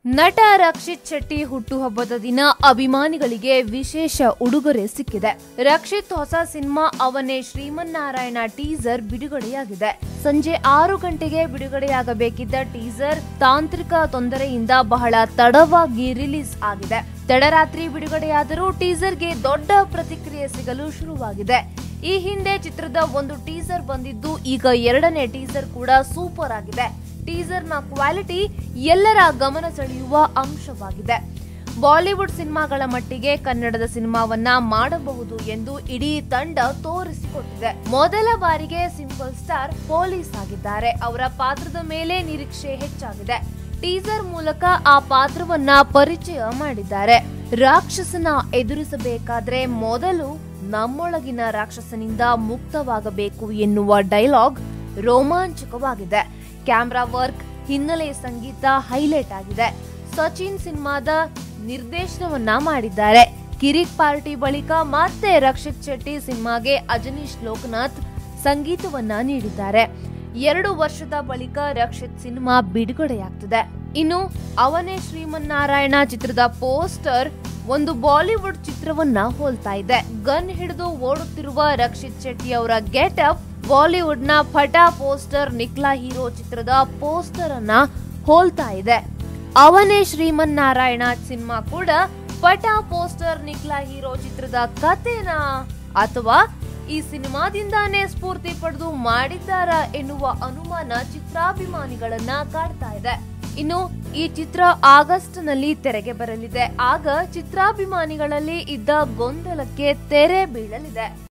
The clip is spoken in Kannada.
ನಟ ರಕ್ಷಿತ್ ಶೆಟ್ಟಿ ಹುಟ್ಟುಹಬ್ಬದ ದಿನ ಅಭಿಮಾನಿಗಳಿಗೆ ವಿಶೇಷ ಉಡುಗೊರೆ ಸಿಕ್ಕಿದೆ ರಕ್ಷಿತ್ ಹೊಸ ಸಿನಿಮಾ ಅವನೇ ಶ್ರೀಮನ್ನಾರಾಯಣ ಟೀಸರ್ ಬಿಡುಗಡೆಯಾಗಿದೆ ಸಂಜೆ ಆರು ಗಂಟೆಗೆ ಬಿಡುಗಡೆಯಾಗಬೇಕಿದ್ದ ಟೀಸರ್ ತಾಂತ್ರಿಕ ತೊಂದರೆಯಿಂದ ಬಹಳ ತಡವಾಗಿ ರಿಲೀಸ್ ಆಗಿದೆ ತಡರಾತ್ರಿ ಬಿಡುಗಡೆಯಾದರೂ ಟೀಸರ್ಗೆ ದೊಡ್ಡ ಪ್ರತಿಕ್ರಿಯೆ ಸಿಗಲು ಶುರುವಾಗಿದೆ ಈ ಹಿಂದೆ ಚಿತ್ರದ ಒಂದು ಟೀಸರ್ ಬಂದಿದ್ದು ಈಗ ಎರಡನೇ ಟೀಸರ್ ಕೂಡ ಸೂಪರ್ ಆಗಿದೆ ಟೀಸರ್ ನ ಕ್ವಾಲಿಟಿ ಎಲ್ಲರ ಗಮನ ಸೆಳೆಯುವ ಅಂಶವಾಗಿದೆ ಬಾಲಿವುಡ್ ಸಿನಿಮಾಗಳ ಮಟ್ಟಿಗೆ ಕನ್ನಡದ ಸಿನಿಮಾವನ್ನ ಮಾಡಬಹುದು ಎಂದು ಇಡೀ ತಂಡ ತೋರಿಸಿಕೊಟ್ಟಿದೆ ಮೊದಲ ಬಾರಿಗೆ ಸಿಂಪಲ್ ಸ್ಟಾರ್ ಪೊಲೀಸ್ ಆಗಿದ್ದಾರೆ ಅವರ ಪಾತ್ರದ ಮೇಲೆ ನಿರೀಕ್ಷೆ ಹೆಚ್ಚಾಗಿದೆ ಟೀಸರ್ ಮೂಲಕ ಆ ಪಾತ್ರವನ್ನ ಪರಿಚಯ ಮಾಡಿದ್ದಾರೆ ರಾಕ್ಷಸನ ಎದುರಿಸಬೇಕಾದ್ರೆ ಮೊದಲು ನಮ್ಮೊಳಗಿನ ರಾಕ್ಷಸನಿಂದ ಮುಕ್ತವಾಗಬೇಕು ಎನ್ನುವ ಡೈಲಾಗ್ ರೋಮಾಂಚಕವಾಗಿದೆ ಕ್ಯಾಮ್ರಾ ವರ್ಕ್ ಹಿನ್ನೆಲೆ ಸಂಗೀತ ಹೈಲೈಟ್ ಆಗಿದೆ ಸಚಿನ್ ಸಿನಿಮಾದ ನಿರ್ದೇಶನವನ್ನ ಮಾಡಿದ್ದಾರೆ ಕಿರಿಕ್ ಪಾರ್ಟಿ ಬಳಿಕ ಮತ್ತೆ ರಕ್ಷಿತ್ ಶೆಟ್ಟಿ ಸಿನಿಮಾಗೆ ಅಜನೀಶ್ ಲೋಕನಾಥ್ ಸಂಗೀತವನ್ನ ನೀಡಿದ್ದಾರೆ ಎರಡು ವರ್ಷದ ಬಳಿಕ ರಕ್ಷಿತ್ ಸಿನಿಮಾ ಬಿಡುಗಡೆಯಾಗ್ತಿದೆ ಇನ್ನು ಅವನೇ ಶ್ರೀಮನ್ನಾರಾಯಣ ಚಿತ್ರದ ಪೋಸ್ಟರ್ ಒಂದು ಬಾಲಿವುಡ್ ಚಿತ್ರವನ್ನ ಹೋಲ್ತಾ ಇದೆ ಗನ್ ಹಿಡಿದು ಓಡುತ್ತಿರುವ ರಕ್ಷಿತ್ ಶೆಟ್ಟಿ ಅವರ ಗೆಟ್ ಅಪ್ ಬಾಲಿವುಡ್ ನ ಫಟಾ ಪೋಸ್ಟರ್ ನಿಕ್ಲಾ ಹೀರೋ ಚಿತ್ರದ ಪೋಸ್ಟರ್ ಅನ್ನ ಹೋಲ್ತಾ ಇದೆ ಅವನೇ ಶ್ರೀಮನ್ನಾರಾಯಣ ಸಿನಿಮಾ ಕೂಡ ಪಟಾ ಪೋಸ್ಟರ್ ನಿಕ್ಲಾ ಹೀರೋ ಚಿತ್ರದ ಕಥೆನಾ ಅಥವಾ ಈ ಸಿನಿಮಾದಿಂದಾನೇ ಸ್ಫೂರ್ತಿ ಪಡೆದು ಮಾಡಿದ್ದಾರಾ ಎನ್ನುವ ಅನುಮಾನ ಚಿತ್ರಾಭಿಮಾನಿಗಳನ್ನ ಕಾಡ್ತಾ ಇದೆ ಇನ್ನು ಈ ಚಿತ್ರ ಆಗಸ್ಟ್ ನಲ್ಲಿ ತೆರೆಗೆ ಬರಲಿದೆ ಆಗ ಚಿತ್ರಾಭಿಮಾನಿಗಳಲ್ಲಿ ಇದ್ದ ಗೊಂದಲಕ್ಕೆ ತೆರೆ ಬೀಳಲಿದೆ